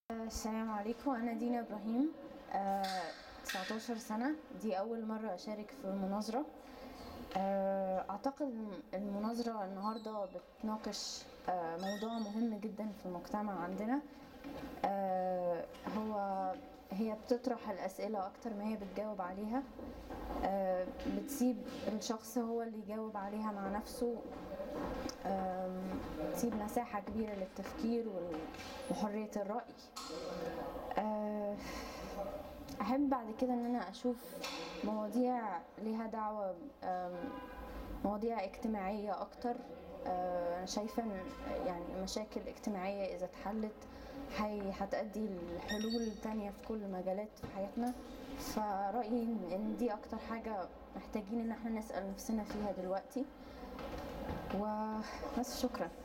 السلام عليكم أنا دينا إبراهيم آه، 19 سنة دي أول مرة أشارك في مناظرة آه، أعتقد المناظرة النهاردة بتناقش آه، موضوع مهم جدا في المجتمع عندنا آه، هو هي بتطرح الأسئلة أكتر ما هي بتجاوب عليها آه، بتسيب الشخص هو اللي يجاوب عليها مع نفسه آم، تسيب مساحة كبيرة للتفكير وال- وحرية الرأي آه، أحب بعد كده إن أنا أشوف مواضيع ليها دعوة آم، مواضيع اجتماعية أكتر آه، أنا شايفة إن يعني مشاكل اجتماعية إذا اتحلت هي هتأدي لحلول تانية في كل المجالات في حياتنا فرأيي إن إن دي أكتر حاجة محتاجين إن احنا نسأل نفسنا فيها دلوقتي وبس شكرا